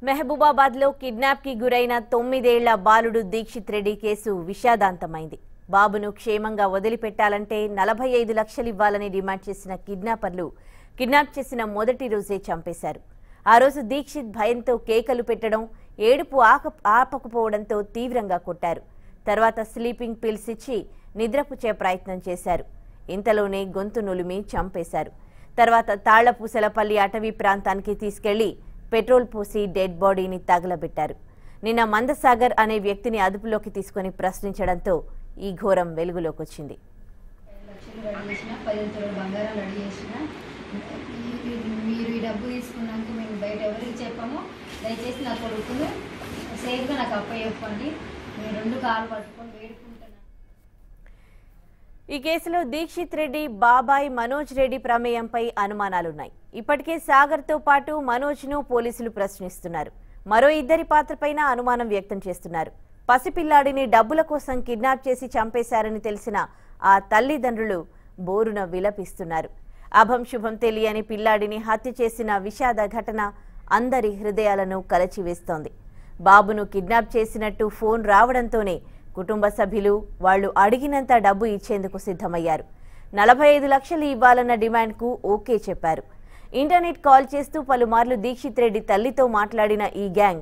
మెహబూబాబాద్ లో కిడ్నాప్ కి గురైన తొమ్మిదేళ్ల బాలుడు దీక్షిత్ రెడ్డి కేసు విషాదాంతమైంది బాబును క్షేమంగా వదిలిపెట్టాలంటే నలభై ఐదు లక్షలు ఇవ్వాలని డిమాండ్ చేసిన కిడ్నాపర్లు కిడ్నాప్ చేసిన మొదటి రోజే చంపేశారు ఆ రోజు దీక్షిత్ భయంతో కేకలు పెట్టడం ఏడుపు ఆక ఆపకపోవడంతో తీవ్రంగా కొట్టారు తర్వాత స్లీపింగ్ పిల్స్ ఇచ్చి నిద్రపుచ్చే ప్రయత్నం చేశారు ఇంతలోనే గొంతు నులిమి చంపేశారు తర్వాత తాళ్లపూసలపల్లి అటవీ ప్రాంతానికి తీసుకెళ్లి పెట్రోల్ పోసి డెడ్ బాడీని తగలబెట్టారు నిన్న మందసాగర్ అనే వ్యక్తిని అదుపులోకి తీసుకుని ప్రశ్నించడంతో ఈ ఘోరం వెలుగులోకి వచ్చింది లక్షలు రెడీ చేసిన పదిహేను తులాల బంగారం రెడీ చేసిన ఈ- ఈ- మీరు ఈ డబ్బు తీసుకున్నాక మేము బయట ఎవరికి చెప్పాము దయచేసి నా కొడుకును సేఫ్గా నాకు అప్ప చెప్పండి మీరు రెండు కాలు పట్టుకొని వేడుకుంటున్నాను ఈ కేసులో దీక్షిత్ రెడ్డి బాబాయ్ మనోజ్ రెడ్డి ప్రమేయంపై అనుమానాలున్నాయి ఇప్పటికే సాగర్తో పాటు మనోజ్ను పోలీసులు ప్రశ్నిస్తున్నారు మరో ఇద్దరి పాత్రపైన అనుమానం వ్యక్తం చేస్తున్నారు పసిపిల్లాడిని డబ్బుల కోసం కిడ్నాప్ చేసి చంపేశారని తెలిసిన ఆ తల్లిదండ్రులు బోరున విలపిస్తున్నారు అభం శుభం తెలియని పిల్లాడిని హత్య చేసిన విషాద ఘటన అందరి హృదయాలను కలచివేస్తోంది బాబును కిడ్నాప్ చేసినట్టు ఫోన్ రావడంతోనే కుటుంబ సభ్యులు వాళ్లు అడిగినంత డబ్బు ఇచ్చేందుకు సిద్ధమయ్యారు నలభై ఐదు లక్షలు ఇవ్వాలన్న డిమాండ్కు ఓకే చెప్పారు ఇంటర్నెట్ కాల్ చేస్తూ పలుమార్లు దీక్షిత్ రెడ్డి తల్లితో మాట్లాడిన ఈ గ్యాంగ్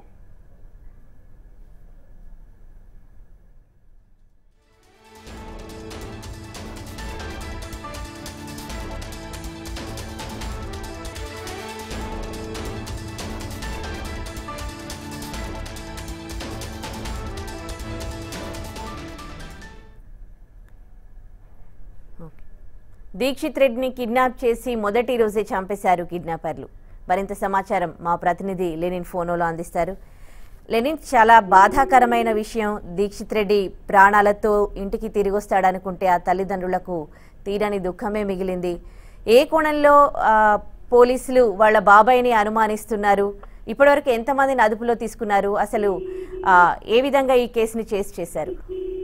దీక్షిత్ రెడ్డిని కిడ్నాప్ చేసి మొదటి రోజే చంపేశారు కిడ్నాపర్లు మరింత సమాచారం మా ప్రతినిధి లెనిన్ ఫోనోలో అందిస్తారు లెనిన్ చాలా బాధాకరమైన విషయం దీక్షిత్ రెడ్డి ప్రాణాలతో ఇంటికి తిరిగి వస్తాడనుకుంటే ఆ తల్లిదండ్రులకు తీరని దుఃఖమే మిగిలింది ఏ కోణంలో ఆ, పోలీసులు వాళ్ళ బాబాయిని అనుమానిస్తున్నారు ఇప్పటివరకు ఎంతమందిని అదుపులో తీసుకున్నారు అసలు ఆ, ఏ విధంగా ఈ కేసుని చేసి చేశారు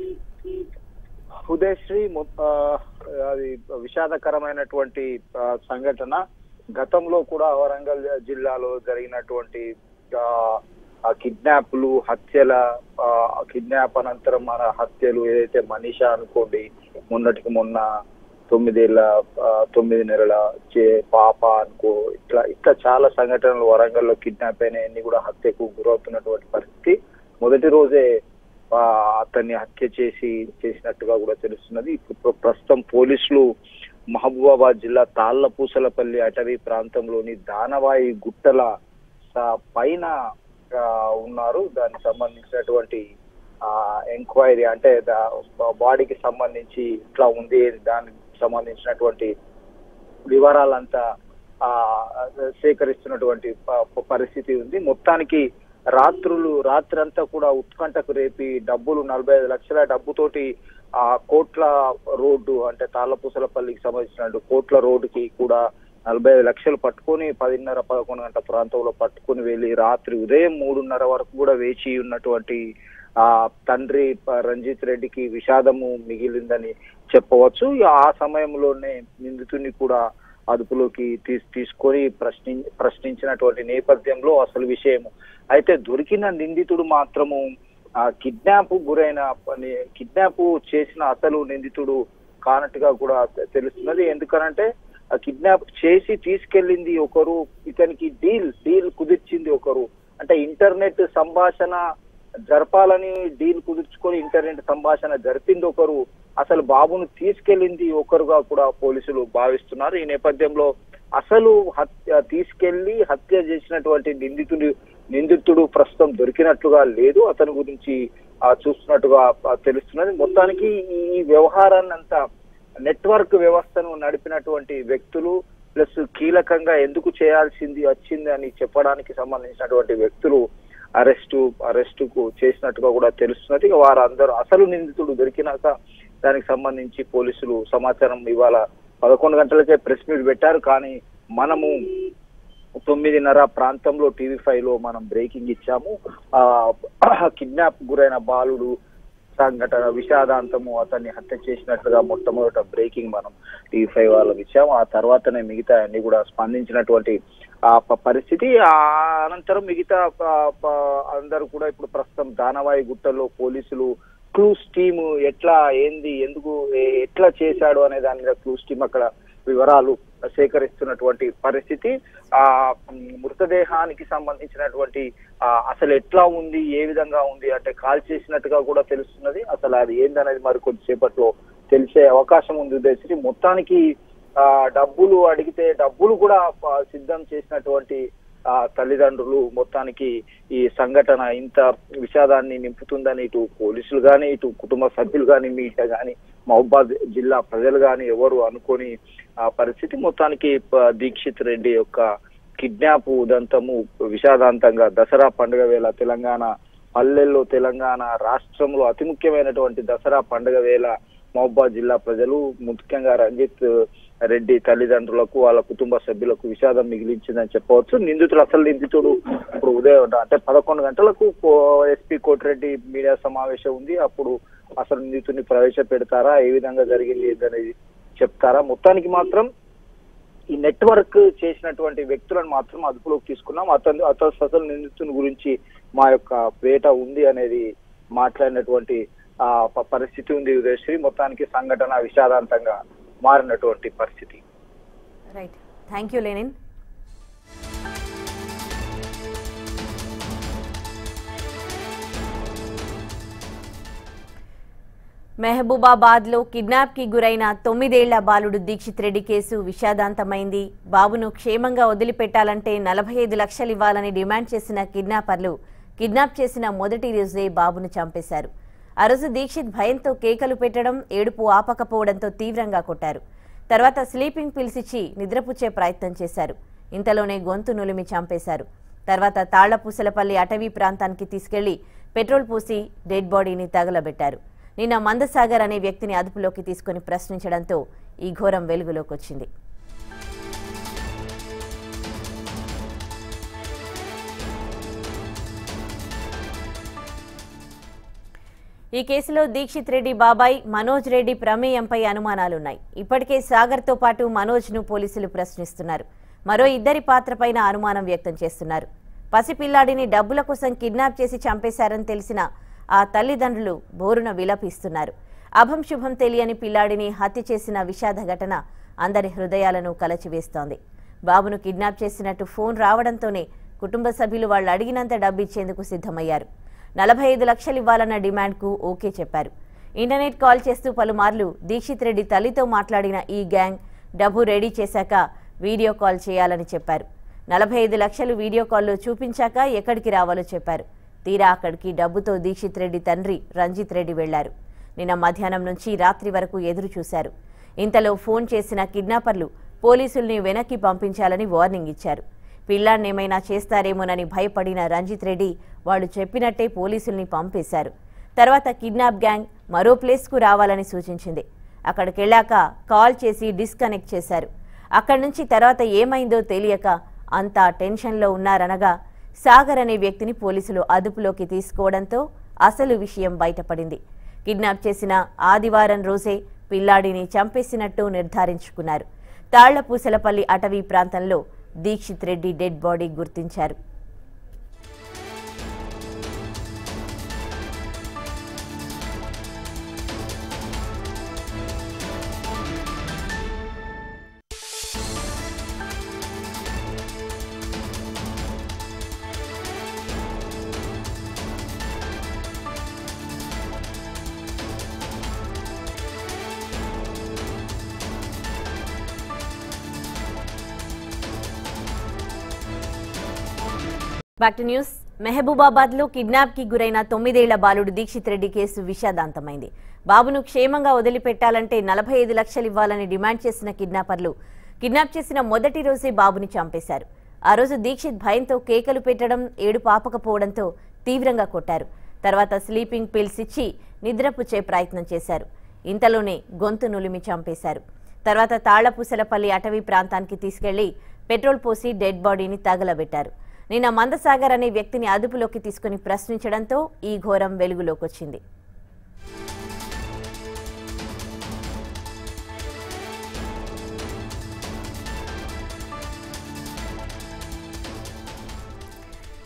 ఉదయశ్రీ మొ- ఆ, అది విషాదకరమైనటువంటి ఆ, సంఘటన గతంలో కూడా వరంగల్ జిల్లాలో జరిగినటువంటి ఆ, ఆ కిడ్నాప్లు హత్యల ఆ, కిడ్నాప్ అనంతరం మన హత్యలు ఏదైతే మనీషా అనుకోండి మొన్నటికి మొన్న తొమ్మిదేళ్ల ఆ, తొమ్మిది నెలల చే పాప అనుకో ఇట్లా ఇట్లా చాలా సంఘటనలు వరంగల్లో కిడ్నాప్ అయినాయన్ని కూడా హత్యకు గురవుతున్నటువంటి పరిస్థితి మొదటి రోజే ఆ, అతన్ని హత్య చేసి చేసినట్టుగా కూడా తెలుస్తున్నది ఇప్పుడు ప్రస్తుతం పోలీసులు మహబూబాబాద్ జిల్లా తాళ్లపూసలపల్లి అటవీ ప్రాంతంలోని దానవాయి గుట్టల స- పైన ఆ, ఉన్నారు దానికి సంబంధించినటువంటి ఆ ఎంక్వైరీ అంటే దా- బాడీకి సంబంధించి ఇట్లా ఉంది దానికి సంబంధించినటువంటి వివరాలంతా ఆ సేకరిస్తున్నటువంటి ప- పరిస్థితి ఉంది మొత్తానికి రాత్రులు రాత్రంతా కూడా ఉత్కంఠకు రేపి డబ్బులు నలభై ఐదు లక్షల డబ్బుతోటి ఆ కోట్ల రోడ్డు అంటే తాళ్లపూసలపల్లికి సంబంధించిన కోట్ల రోడ్డుకి కూడా నలభై ఐదు లక్షలు పట్టుకొని పదిన్నర పదకొండు గంటల ప్రాంతంలో పట్టుకొని వెళ్ళి రాత్రి ఉదయం మూడున్నర వరకు కూడా వేచి ఉన్నటువంటి ఆ తండ్రి ప- రంజిత్ రెడ్డికి విషాదము మిగిలిందని చెప్పవచ్చు ఇక ఆ సమయంలోనే నిందితుని కూడా అదుపులోకి తీసి తీసుకొని ప్రశ్ని ప్రశ్నించినటువంటి నేపథ్యంలో అసలు విషయం అయితే దొరికిన నిందితుడు మాత్రము ఆ కిడ్నాప్ గురైన కిడ్నాప్ చేసిన అసలు నిందితుడు కానట్టుగా కూడా తెలుస్తున్నది ఎందుకనంటే ఆ కిడ్నాప్ చేసి తీసుకెళ్ళింది ఒకరు ఇతనికి డీల్ డీల్ కుదిర్చింది ఒకరు అంటే ఇంటర్నెట్ సంభాషణ జరపాలని డీల్ కుదుర్చుకొని ఇంటర్నెట్ సంభాషణ జరిపింది ఒకరు అసలు బాబును తీసుకెళ్ళింది ఒకరుగా కూడా పోలీసులు భావిస్తున్నారు ఈ నేపథ్యంలో అసలు హత్య తీసుకెళ్లి హత్య చేసినటువంటి నిందితుడు నిందితుడు ప్రస్తుతం దొరికినట్లుగా లేదు అతని గురించి ఆ, చూస్తున్నట్టుగా ఆ, తెలుస్తున్నది మొత్తానికి ఈ వ్యవహారాన్ని అంతా నెట్వర్క్ వ్యవస్థను నడిపినటువంటి వ్యక్తులు ప్లస్ కీలకంగా ఎందుకు చేయాల్సింది వచ్చింది అని చెప్పడానికి సంబంధించినటువంటి వ్యక్తులు అరెస్టు అరెస్టుకు చేసినట్టుగా కూడా తెలుస్తున్నది ఇక వారందరూ అసలు నిందితుడు దొరికినాక దానికి సంబంధించి పోలీసులు సమాచారం ఇవాళ పదకొండు గంటలకే ప్రెస్ మీట్ పెట్టారు కానీ మనము తొమ్మిదిన్నర ప్రాంతంలో టీవీ ఫైవ్ లో మనం బ్రేకింగ్ ఇచ్చాము ఆ కిడ్నాప్ గురైన బాలుడు సంఘటన విషాదాంతము అతన్ని హత్య చేసినట్లుగా మొట్టమొదట బ్రేకింగ్ మనం టీవీ ఫైవ్ వాళ్ళకి ఇచ్చాము ఆ తర్వాతనే మిగతా అన్ని కూడా స్పందించినటువంటి ఆ ప- పరిస్థితి ఆ అనంతరం మిగతా ప- ప- అందరూ కూడా ఇప్పుడు ప్రస్తుతం దానవాయి గుట్టలో పోలీసులు క్లూస్ టీమ్ ఎట్లా ఏంది ఎందుకు ఏ- ఎట్లా చేశాడు అనే దాని మీద క్లూస్ టీమ్ అక్కడ వివరాలు సేకరిస్తున్నటువంటి పరిస్థితి ఆ మ్, మృతదేహానికి సంబంధించినటువంటి ఆ, అసలు ఎట్లా ఉంది ఏ విధంగా ఉంది అంటే కాల్ చేసినట్టుగా కూడా తెలుస్తున్నది అసలు అది ఏందనేది మరి కొద్దిసేపట్లో తెలిసే అవకాశం ఉంది ఉదయశ్రీ మొత్తానికి ఆ డబ్బులు అడిగితే డబ్బులు కూడా ఆ, సిద్ధం చేసినటువంటి ఆ తల్లిదండ్రులు మొత్తానికి ఈ సంఘటన ఇంత విషాదాన్ని నింపుతుందని ఇటు పోలీసులు కానీ ఇటు కుటుంబ సభ్యులు కానీ మీడియా కానీ మహబాద్ జిల్లా ప్రజలు కానీ ఎవరు అనుకోని ఆ పరిస్థితి మొత్తానికి ప- దీక్షిత్ రెడ్డి యొక్క కిడ్నాప్ ఉదంతము విషాదాంతంగా దసరా పండుగ వేళ తెలంగాణ పల్లెల్లో తెలంగాణ రాష్ట్రంలో అతి ముఖ్యమైనటువంటి దసరా పండుగ వేళ మహబాద్ జిల్లా ప్రజలు ముఖ్యంగా రంజిత్ రెడ్డి తల్లిదండ్రులకు వాళ్ళ కుటుంబ సభ్యులకు విషాదం మిగిలించిందని చెప్పవచ్చు నిందితుడు అసలు నిందితుడు ఇప్పుడు ఉదయం అంటే పదకొండు గంటలకు ఎస్పీ కోటిరెడ్డి మీడియా సమావేశం ఉంది అప్పుడు అసలు నిందితుడిని ప్రవేశపెడతారా ఏ విధంగా జరిగింది ఏందనేది చెప్తారా మొత్తానికి మాత్రం ఈ నెట్వర్క్ చేసినటువంటి వ్యక్తులను మాత్రం అదుపులోకి తీసుకున్నాం అతను అతను అసలు నిందితుని గురించి మా యొక్క వేట ఉంది అనేది మాట్లాడినటువంటి ఆ ప- పరిస్థితి ఉంది ఉదయశ్రీ మొత్తానికి సంఘటన విషాదాంతంగా మారినటువంటి పరిస్థితి right thank you Lenin Mahabubabad లో కిడ్నాప్ కి గురైన తొమ్మిదేళ్ల బాలుడు దీక్షిత్ రెడ్డి కేసు విషాదాంతమైంది బాబును క్షేమంగా వదిలిపెట్టాలంటే నలభై ఐదు లక్షలు ఇవ్వాలని డిమాండ్ చేసిన కిడ్నాపర్లు కిడ్నాప్ చేసిన మొదటి రోజే బాబును చంపేశారు ఆ రోజు దీక్షిత్ భయంతో కేకలు పెట్టడం ఏడుపు ఆపకపోవడంతో తీవ్రంగా కొట్టారు తర్వాత స్లీపింగ్ పిల్స్ ఇచ్చి నిద్రపుచ్చే ప్రయత్నం చేశారు ఇంతలోనే గొంతు నులిమి చంపేశారు తర్వాత తాళ్లపూసలపల్లి అటవీ ప్రాంతానికి తీసుకెళ్లి పెట్రోల్ పూసి డెడ్ బాడీని తగలబెట్టారు నిన్న మందసాగర్ అనే వ్యక్తిని అదుపులోకి తీసుకుని ప్రశ్నించడంతో ఈ ఘోరం వెలుగులోకి వచ్చింది ఈ కేసులో దీక్షిత్ రెడ్డి బాబాయ్ మనోజ్ రెడ్డి ప్రమేయంపై అనుమానాలున్నాయి ఇప్పటికే సాగర్తో పాటు మనోజ్ను పోలీసులు ప్రశ్నిస్తున్నారు మరో ఇద్దరి పాత్రపైన అనుమానం వ్యక్తం చేస్తున్నారు పసిపిల్లాడిని డబ్బుల కోసం కిడ్నాప్ చేసి చంపేశారని తెలిసిన ఆ తల్లిదండ్రులు బోరున విలపిస్తున్నారు అభం శుభం తెలియని పిల్లాడిని హత్య చేసిన విషాద ఘటన అందరి హృదయాలను కలచివేస్తోంది బాబును కిడ్నాప్ చేసినట్టు ఫోన్ రావడంతోనే కుటుంబ సభ్యులు వాళ్ళు అడిగినంత డబ్బు ఇచ్చేందుకు సిద్ధమయ్యారు నలభై ఐదు లక్షలు ఇవ్వాలన్న డిమాండ్కు ఓకే చెప్పారు ఇంటర్నెట్ కాల్ చేస్తూ పలుమార్లు దీక్షిత్ రెడ్డి తల్లితో మాట్లాడిన ఈ గ్యాంగ్ డబ్బు రెడీ చేశాక వీడియో కాల్ చేయాలని చెప్పారు నలభై ఐదు లక్షలు వీడియో కాల్లో చూపించాక ఎక్కడికి రావాలో చెప్పారు తీరా అక్కడికి డబ్బుతో దీక్షిత్ రెడ్డి తండ్రి రంజిత్ రెడ్డి వెళ్లారు నిన్న మధ్యాహ్నం నుంచి రాత్రి వరకు ఎదురు చూశారు ఇంతలో ఫోన్ చేసిన కిడ్నాపర్లు పోలీసుల్ని వెనక్కి పంపించాలని వార్నింగ్ ఇచ్చారు పిల్లాన్నేమైనా చేస్తారేమోనని భయపడిన రంజిత్ రెడ్డి వాళ్ళు చెప్పినట్టే పోలీసుల్ని పంపేశారు తర్వాత కిడ్నాప్ గ్యాంగ్ మరో ప్లేస్కు రావాలని సూచించింది అక్కడికెళ్ళాక కాల్ చేసి డిస్కనెక్ట్ చేశారు అక్కడి నుంచి తర్వాత ఏమైందో తెలియక అంతా టెన్షన్లో ఉన్నారనగా సాగర్ అనే వ్యక్తిని పోలీసులు అదుపులోకి తీసుకోవడంతో అసలు విషయం బయటపడింది కిడ్నాప్ చేసిన ఆదివారం రోజే పిల్లాడిని చంపేసినట్టు నిర్ధారించుకున్నారు తాళ్లపూసలపల్లి అటవీ ప్రాంతంలో దీక్షిత్ రెడ్డి డెడ్ బాడీ గుర్తించారు బ్యాక్ టు న్యూస్ మెహబూబాబాద్ లో కిడ్నాప్ కి గురైన తొమ్మిదేళ్ల బాలుడు దీక్షిత్ రెడ్డి కేసు విషాదాంతమైంది బాబును క్షేమంగా వదిలిపెట్టాలంటే నలభై ఐదు లక్షలు ఇవ్వాలని డిమాండ్ చేసిన కిడ్నాపర్లు కిడ్నాప్ చేసిన మొదటి రోజే బాబుని చంపేశారు ఆ రోజు దీక్షిత్ భయంతో కేకలు పెట్టడం ఏడు పాపకపోవడంతో తీవ్రంగా కొట్టారు తర్వాత స్లీపింగ్ పిల్స్ ఇచ్చి నిద్రపుచ్చే ప్రయత్నం చేశారు ఇంతలోనే గొంతు నులిమి చంపేశారు తర్వాత తాళ్లపూసలపల్లి అటవీ ప్రాంతానికి తీసుకెళ్లి పెట్రోల్ పోసి డెడ్ బాడీని తగలబెట్టారు నిన్న మందసాగర్ అనే వ్యక్తిని అదుపులోకి తీసుకుని ప్రశ్నించడంతో ఈ ఘోరం వెలుగులోకి వచ్చింది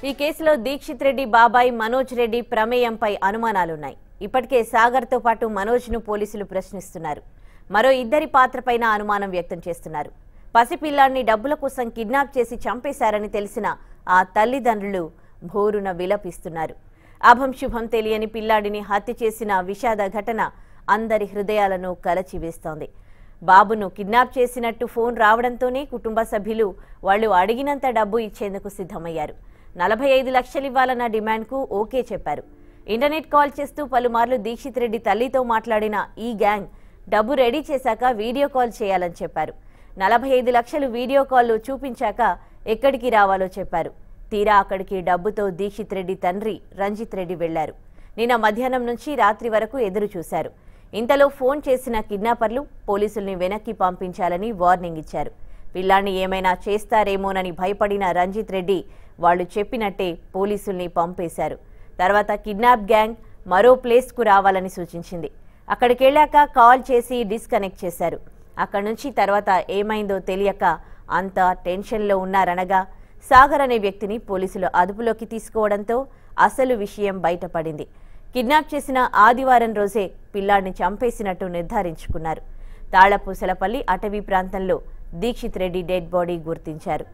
ఈ కేసులో దీక్షిత్ రెడ్డి బాబాయ్ మనోజ్ రెడ్డి ప్రమేయంపై అనుమానాలున్నాయి ఇప్పటికే సాగర్తో పాటు మనోజ్ను పోలీసులు ప్రశ్నిస్తున్నారు మరో ఇద్దరి పాత్రపైన అనుమానం వ్యక్తం చేస్తున్నారు పసిపిల్లాన్ని డబ్బుల కోసం కిడ్నాప్ చేసి చంపేశారని తెలిసిన ఆ తల్లిదండ్రులు భోరున విలపిస్తున్నారు అభం శుభం తెలియని పిల్లాడిని హత్య చేసిన విషాద ఘటన అందరి హృదయాలను కలచివేస్తోంది బాబును కిడ్నాప్ చేసినట్టు ఫోన్ రావడంతోనే కుటుంబ సభ్యులు వాళ్ళు అడిగినంత డబ్బు ఇచ్చేందుకు సిద్ధమయ్యారు నలభై ఐదు లక్షలివ్వాలన్న డిమాండ్కు ఓకే చెప్పారు ఇంటర్నెట్ కాల్ చేస్తూ పలుమార్లు దీక్షిత్ రెడ్డి తల్లితో మాట్లాడిన ఈ గ్యాంగ్ డబ్బు రెడీ చేశాక వీడియో కాల్ చేయాలని చెప్పారు నలభై ఐదు లక్షలు వీడియో కాల్లో చూపించాక ఎక్కడికి రావాలో చెప్పారు తీరా అక్కడికి డబ్బుతో దీక్షిత్ రెడ్డి తండ్రి రంజిత్ రెడ్డి వెళ్లారు నిన్న మధ్యాహ్నం నుంచి రాత్రి వరకు ఎదురు చూశారు ఇంతలో ఫోన్ చేసిన కిడ్నాపర్లు పోలీసుల్ని వెనక్కి పంపించాలని వార్నింగ్ ఇచ్చారు పిల్లాన్ని ఏమైనా చేస్తారేమోనని భయపడిన రంజిత్ రెడ్డి వాళ్ళు చెప్పినట్టే పోలీసుల్ని పంపేశారు తర్వాత కిడ్నాప్ గ్యాంగ్ మరో ప్లేస్కు రావాలని సూచించింది అక్కడికెళ్ళాక కాల్ చేసి డిస్కనెక్ట్ చేశారు అక్కడి నుంచి తర్వాత ఏమైందో తెలియక అంతా టెన్షన్లో ఉన్నారనగా సాగర్ అనే వ్యక్తిని పోలీసులు అదుపులోకి తీసుకోవడంతో అసలు విషయం బయటపడింది కిడ్నాప్ చేసిన ఆదివారం రోజే పిల్లాడిని చంపేసినట్టు నిర్ధారించుకున్నారు తాళపూసలపల్లి అటవీ ప్రాంతంలో దీక్షిత్ రెడ్డి డెడ్ బాడీ గుర్తించారు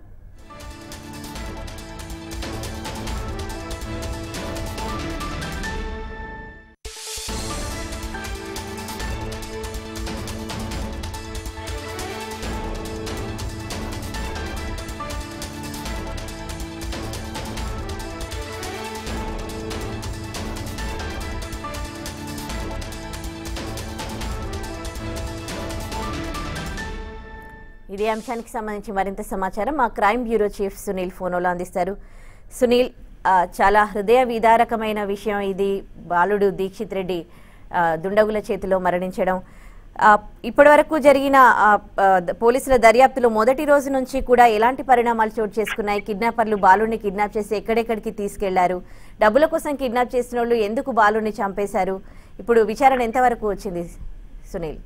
ఇదే అంశానికి సంబంధించి మరింత సమాచారం మా క్రైమ్ బ్యూరో చీఫ్ సునీల్ ఫోనోలో అందిస్తారు సునీల్ ఆ, చాలా హృదయ విదారకమైన విషయం ఇది బాలుడు దీక్షిత్ రెడ్డి ఆ, దుండగుల చేతిలో మరణించడం ఆ, ఇప్పటివరకు జరిగిన ఆ, ఆ, ద- పోలీసుల దర్యాప్తులో మొదటి రోజు నుంచి కూడా ఎలాంటి పరిణామాలు చోటు చేసుకున్నాయి కిడ్నాపర్లు బాలుడిని కిడ్నాప్ చేసి ఎక్కడెక్కడికి తీసుకెళ్లారు డబ్బుల కోసం కిడ్నాప్ చేసిన వాళ్ళు ఎందుకు బాలుడిని చంపేశారు ఇప్పుడు విచారణ ఎంతవరకు వచ్చింది సునీల్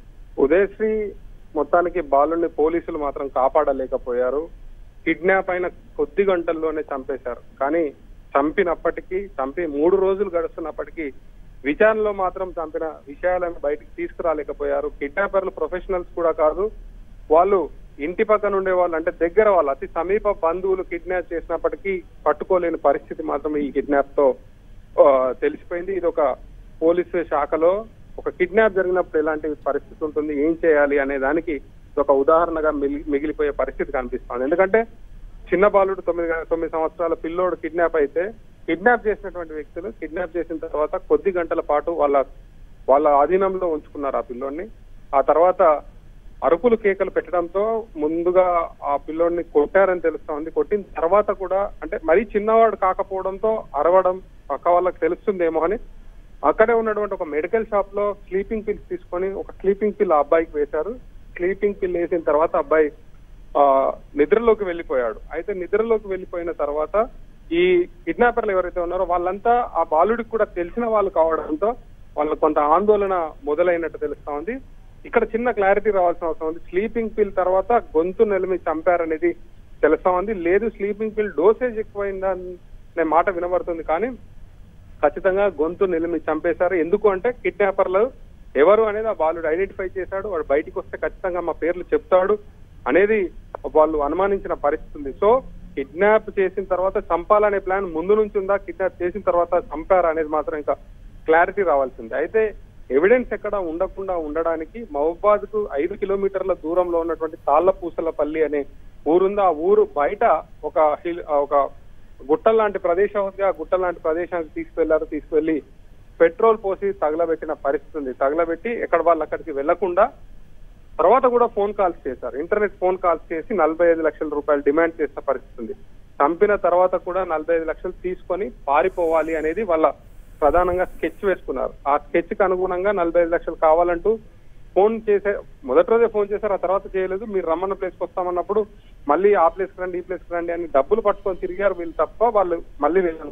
ఉదయశ్రీ మొత్తానికి బాలుని పోలీసులు మాత్రం కాపాడలేకపోయారు కిడ్నాప్ అయిన కొద్ది గంటల్లోనే చంపేశారు కానీ చంపినప్పటికీ చంపి మూడు రోజులు గడుస్తున్నప్పటికీ విచారణలో మాత్రం చంపిన విషయాలను బయటికి తీసుకురాలేకపోయారు కిడ్నాపర్లు ప్రొఫెషనల్స్ కూడా కాదు వాళ్ళు ఇంటి పక్కన ఉండే వాళ్ళు అంటే దగ్గర వాళ్ళు అతి సమీప బంధువులు కిడ్నాప్ చేసినప్పటికీ పట్టుకోలేని పరిస్థితి మాత్రం ఈ కిడ్నాప్ తో ఆ, తెలిసిపోయింది ఇది ఒక పోలీసు శాఖలో ఒక కిడ్నాప్ జరిగినప్పుడు ఎలాంటి పరిస్థితి ఉంటుంది ఏం చేయాలి అనే దానికి ఇది ఒక ఉదాహరణగా మిగి- మిగిలిపోయే పరిస్థితి కనిపిస్తుంది ఎందుకంటే చిన్న బాలుడు తొమ్మిది గ- తొమ్మిది సంవత్సరాల పిల్లోడు కిడ్నాప్ అయితే కిడ్నాప్ చేసినటువంటి వ్యక్తులు కిడ్నాప్ చేసిన తర్వాత కొద్ది గంటల పాటు వాళ్ళ వాళ్ళ ఆధీనంలో ఉంచుకున్నారు ఆ పిల్లోడిని ఆ తర్వాత అరుపులు కేకలు పెట్టడంతో ముందుగా ఆ పిల్లోడిని కొట్టారని తెలుస్తోంది కొట్టిన తర్వాత కూడా అంటే మరీ చిన్నవాడు కాకపోవడంతో అరవడం పక్క వాళ్ళకి తెలుస్తుందేమో అని అక్కడే ఉన్నటువంటి ఒక మెడికల్ షాప్ లో స్లీపింగ్ పిల్స్ తీసుకొని ఒక స్లీపింగ్ పిల్ ఆ అబ్బాయికి వేశారు స్లీపింగ్ పిల్ వేసిన తర్వాత అబ్బాయి ఆ నిద్రలోకి వెళ్ళిపోయాడు అయితే నిద్రలోకి వెళ్ళిపోయిన తర్వాత ఈ కిడ్నాపర్లు ఎవరైతే ఉన్నారో వాళ్ళంతా ఆ బాలుడికి కూడా తెలిసిన వాళ్ళు కావడంతో వాళ్ళకు కొంత ఆందోళన మొదలైనట్టు తెలుస్తా ఉంది ఇక్కడ చిన్న క్లారిటీ రావాల్సిన అవసరం ఉంది స్లీపింగ్ పిల్ తర్వాత గొంతు నిలిమి చంపారనేది తెలుస్తా ఉంది లేదు స్లీపింగ్ పిల్ డోసేజ్ ఎక్కువైందా అనే మాట వినబడుతుంది కానీ ఖచ్చితంగా గొంతు నిలిమి చంపేశారు ఎందుకు అంటే కిడ్నాపర్లు ఎవరు అనేది ఆ బాలుడు ఐడెంటిఫై చేశాడు వాడు బయటికి వస్తే ఖచ్చితంగా మా పేర్లు చెప్తాడు అనేది వాళ్ళు అనుమానించిన పరిస్థితి ఉంది సో కిడ్నాప్ చేసిన తర్వాత చంపాలనే ప్లాన్ ముందు నుంచి ఉందా కిడ్నాప్ చేసిన తర్వాత చంపారా అనేది మాత్రం ఇంకా క్లారిటీ రావాల్సింది అయితే ఎవిడెన్స్ ఎక్కడ ఉండకుండా ఉండడానికి మహబాద్ కు ఐదు కిలోమీటర్ల దూరంలో ఉన్నటువంటి తాళ్లపూసలపల్లి అనే ఊరుంది ఆ ఊరు బయట ఒక హిల్ ఒక గుట్ట లాంటి ప్రదేశం ఉంది ఆ గుట్ట లాంటి ప్రదేశానికి తీసుకువెళ్లారు తీసుకువెళ్లి పెట్రోల్ పోసి తగలబెట్టిన పరిస్థితి ఉంది తగలబెట్టి ఎక్కడ వాళ్ళు అక్కడికి వెళ్లకుండా తర్వాత కూడా ఫోన్ కాల్స్ చేశారు ఇంటర్నెట్ ఫోన్ కాల్స్ చేసి నలభై ఐదు లక్షల రూపాయలు డిమాండ్ చేసిన పరిస్థితి ఉంది చంపిన తర్వాత కూడా నలభై ఐదు లక్షలు తీసుకొని పారిపోవాలి అనేది వాళ్ళ ప్రధానంగా స్కెచ్ వేసుకున్నారు ఆ స్కెచ్ కి అనుగుణంగా నలభై ఐదు లక్షలు కావాలంటూ ఫోన్ చేసే మొదటి రోజే ఫోన్ చేశారు ఆ తర్వాత చేయలేదు మీరు రమ్మన్న ప్లేస్ కి వస్తామన్నప్పుడు మళ్ళీ ఆ ప్లేస్ కి రండి ఈ ప్లేస్ కి రండి అని డబ్బులు పట్టుకొని తిరిగారు వీళ్ళు తప్ప వాళ్ళు మళ్ళీ వెళ్ళారు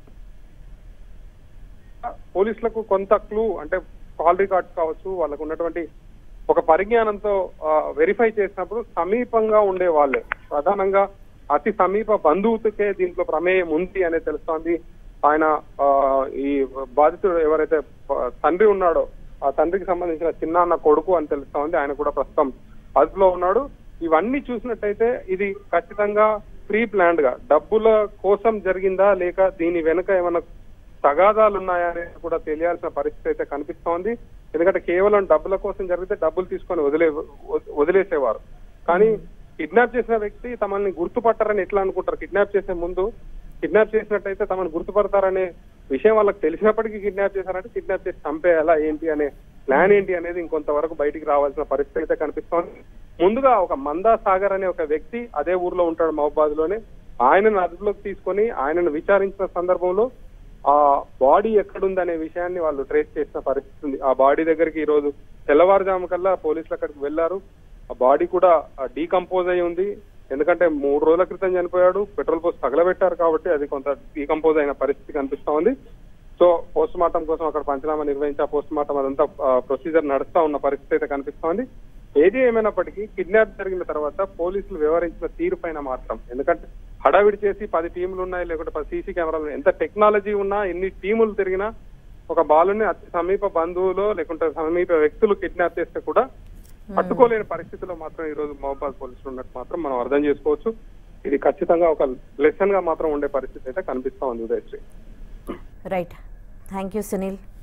పోలీసులకు కొంత క్లూ అంటే కాల్ రికార్డ్స్ కావచ్చు వాళ్ళకు ఉన్నటువంటి ఒక పరిజ్ఞానంతో వెరిఫై చేసినప్పుడు సమీపంగా ఉండే వాళ్ళే ప్రధానంగా అతి సమీప బంధువుకే దీంట్లో ప్రమేయం ఉంది అనేది తెలుస్తోంది ఆయన ఆ, ఈ బాధితుడు ఎవరైతే ప- తండ్రి ఉన్నాడో ఆ తండ్రికి సంబంధించిన చిన్నాన్న కొడుకు అని తెలుస్తోంది ఆయన కూడా ప్రస్తుతం అదుపులో ఉన్నాడు ఇవన్నీ చూసినట్టయితే ఇది ఖచ్చితంగా ప్రీ ప్లాన్డ్ గా డబ్బుల కోసం జరిగిందా లేక దీని వెనుక ఏమైనా తగాదాలు ఉన్నాయా అనేది కూడా తెలియాల్సిన పరిస్థితి అయితే కనిపిస్తోంది ఎందుకంటే కేవలం డబ్బుల కోసం జరిగితే డబ్బులు తీసుకొని వదిలే వదిలేసేవారు కానీ కిడ్నాప్ చేసిన వ్యక్తి తమల్ని గుర్తుపట్టారని ఎట్లా అనుకుంటారు కిడ్నాప్ చేసే ముందు కిడ్నాప్ చేసినట్టయితే తమను గుర్తుపడతారనే విషయం వాళ్ళకి తెలిసినప్పటికీ కిడ్నాప్ చేశారంటే కిడ్నాప్ చేసి చంపేయాలా ఏంటి అనే ప్లాన్ ఏంటి అనేది ఇంకొంతవరకు బయటికి రావాల్సిన పరిస్థితి అయితే కనిపిస్తోంది ముందుగా ఒక మందా సాగర్ అనే ఒక వ్యక్తి అదే ఊర్లో ఉంటాడు మహబాద్ లోనే ఆయనను అదుపులోకి తీసుకొని ఆయనను విచారించిన సందర్భంలో ఆ బాడీ ఎక్కడుందనే విషయాన్ని వాళ్ళు ట్రేస్ చేసిన పరిస్థితి ఉంది ఆ బాడీ దగ్గరికి ఈ రోజు తెల్లవారుజాము కల్లా పోలీసులు అక్కడికి వెళ్లారు ఆ బాడీ కూడా డీకంపోజ్ అయి ఉంది ఎందుకంటే మూడు రోజుల క్రితం చనిపోయాడు పెట్రోల్ పోస్ట్ తగలబెట్టారు కాబట్టి అది కొంత డీకంపోజ్ అయిన పరిస్థితి కనిపిస్తా ఉంది సో పోస్ట్ మార్టం కోసం అక్కడ పంచనామా నిర్వహించి ఆ పోస్ట్ మార్టం అదంతా ప్రొసీజర్ నడుస్తా ఉన్న పరిస్థితి అయితే కనిపిస్తోంది ఏది ఏమైనప్పటికీ కిడ్నాప్ జరిగిన తర్వాత పోలీసులు వ్యవహరించిన తీరు పైన మాత్రం ఎందుకంటే హడావిడి చేసి పది టీములు ఉన్నాయి లేకుంటే పది సీసీ కెమెరాలు ఉన్నాయి. ఎంత టెక్నాలజీ ఉన్నా ఎన్ని టీములు తిరిగినా ఒక బాలుని అతి సమీప బంధువులు లేకుంటే సమీప వ్యక్తులు కిడ్నాప్ చేస్తే కూడా పట్టుకోలేని పరిస్థితిలో మాత్రం ఈ రోజు మహబాద్ పోలీసులు ఉన్నట్టు మాత్రం మనం అర్థం చేసుకోవచ్చు ఇది ఖచ్చితంగా ఒక లెసన్ గా మాత్రం ఉండే పరిస్థితి అయితే కనిపిస్తా ఉంది Udayasri right thank you Sunil